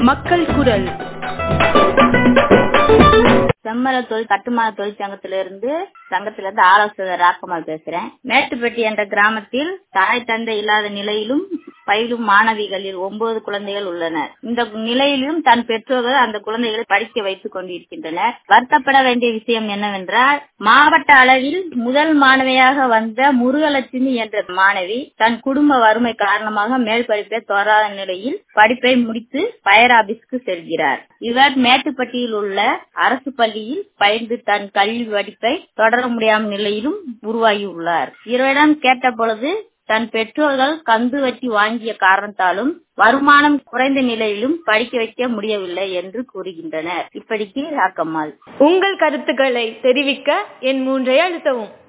மக்கள் குரல் செம்மல தொழில் கட்டுமான தொழிற்சங்கத்திலிருந்து சங்கத்திலிருந்து ஆலோசகர் ராக்கம்மாள் பேசுறேன் மேட்டுப்பட்டி என்ற கிராமத்தில் தாய் தந்தை இல்லாத நிலையிலும் பயிலும் மாணவிகளில் ஒன்பது குழந்தைகள் உள்ளனர் இந்த நிலையிலும் தன் பெற்றோர்கள் அந்த குழந்தைகளை படிக்க வைத்துக் கொண்டிருக்கின்றனர் வருத்தப்பட வேண்டிய விஷயம் என்னவென்றால் மாவட்ட அளவில் முதல் மாணவியாக வந்த முருகலட்சுமி என்ற மாணவி தன் குடும்ப வறுமை காரணமாக மேல் படிப்பை தொடராத நிலையில் படிப்பை முடித்து பயர் ஆபீஸ்க்கு செல்கிறார் இவர் மேட்டுப்பட்டியில் உள்ள அரசு பள்ளியில் பயின்று தன் கல்வி படிப்பை தொடர முடியாத நிலையிலும் உருவாகியுள்ளார் இவரிடம் கேட்ட பொழுது தன் பெற்றோர்கள் கந்து வட்டி வாங்கிய காரணத்தாலும் வருமானம் குறைந்த நிலையிலும் படிக்க வைக்க முடியவில்லை என்று கூறுகின்றனர் இப்படிக்கு ராக்கம்மாள் உங்கள் கருத்துக்களை தெரிவிக்க என் மூன்றை அழுத்தவும்